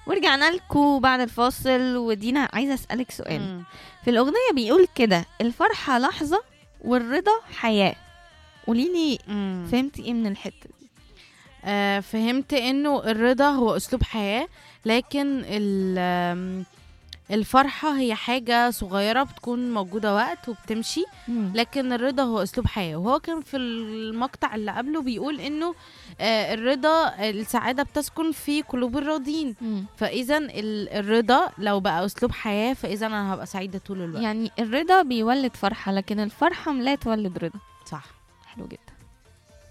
ورجعنا لكم بعد الفاصل ودينا عايزه اسالك سؤال مم. في الاغنيه بيقول كده الفرحه لحظه والرضا حياه قولي لي مم. فهمتي ايه من الحته دي آه فهمت انه الرضا هو اسلوب حياه لكن ال- آم، الفرحه هي حاجه صغيره بتكون موجوده وقت وبتمشي لكن الرضا هو اسلوب حياه وهو كان في المقطع اللي قبله بيقول انه آه الرضا السعاده بتسكن في قلوب الراضين مم. فاذا ال- الرضا لو بقى اسلوب حياه فاذا انا هبقى سعيده طول الوقت يعني الرضا بيولد فرحه لكن الفرحه لا تولد رضا صح حلو جدا